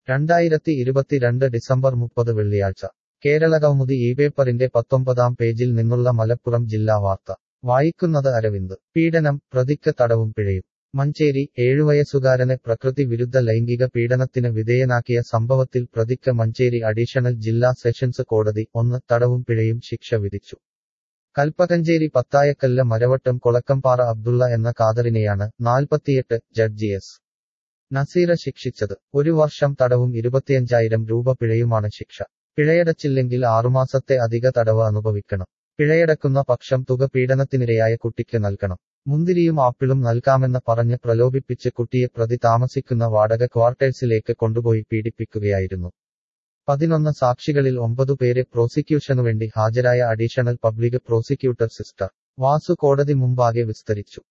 രണ്ടായിരത്തി ഇരുപത്തിരണ്ട് ഡിസംബർ മുപ്പത് വെള്ളിയാഴ്ച കേരളകൗമുദി ഈ പേപ്പറിന്റെ പത്തൊമ്പതാം പേജിൽ നിന്നുള്ള മലപ്പുറം ജില്ലാ വാർത്ത വായിക്കുന്നത് അരവിന്ദ് പീഡനം പ്രതിക്ക് തടവും പിഴയും മഞ്ചേരി ഏഴുവയസ്സുകാരനെ പ്രകൃതി വിരുദ്ധ ലൈംഗിക പീഡനത്തിന് വിധേയനാക്കിയ സംഭവത്തിൽ പ്രതിക്ക് മഞ്ചേരി അഡീഷണൽ ജില്ലാ സെഷൻസ് കോടതി ഒന്ന് തടവും പിഴയും ശിക്ഷ വിധിച്ചു കൽപ്പകഞ്ചേരി പത്തായക്കല്ല് മരവട്ടം കൊളക്കംപാറ അബ്ദുള്ള എന്ന കാതറിനെയാണ് നാൽപ്പത്തിയെട്ട് ജഡ്ജി എസ് നസീറ ശിക്ഷിച്ചത് ഒരു വർഷം തടവും ഇരുപത്തിയഞ്ചായിരം രൂപ പിഴയുമാണ് ശിക്ഷ പിഴയടച്ചില്ലെങ്കിൽ ആറുമാസത്തെ അധിക തടവ് അനുഭവിക്കണം പിഴയടക്കുന്ന പക്ഷം തുക പീഡനത്തിനിരയായ കുട്ടിക്ക് നൽകണം മുന്തിരിയും ആപ്പിളും നൽകാമെന്ന് പറഞ്ഞ് പ്രലോഭിപ്പിച്ച് കുട്ടിയെ പ്രതി താമസിക്കുന്ന വാടക ക്വാർട്ടേഴ്സിലേക്ക് കൊണ്ടുപോയി പീഡിപ്പിക്കുകയായിരുന്നു പതിനൊന്ന് സാക്ഷികളിൽ ഒമ്പതു പേരെ പ്രോസിക്യൂഷനുവേണ്ടി ഹാജരായ additional public prosecutor sister Vasu കോടതി മുമ്പാകെ വിസ്തരിച്ചു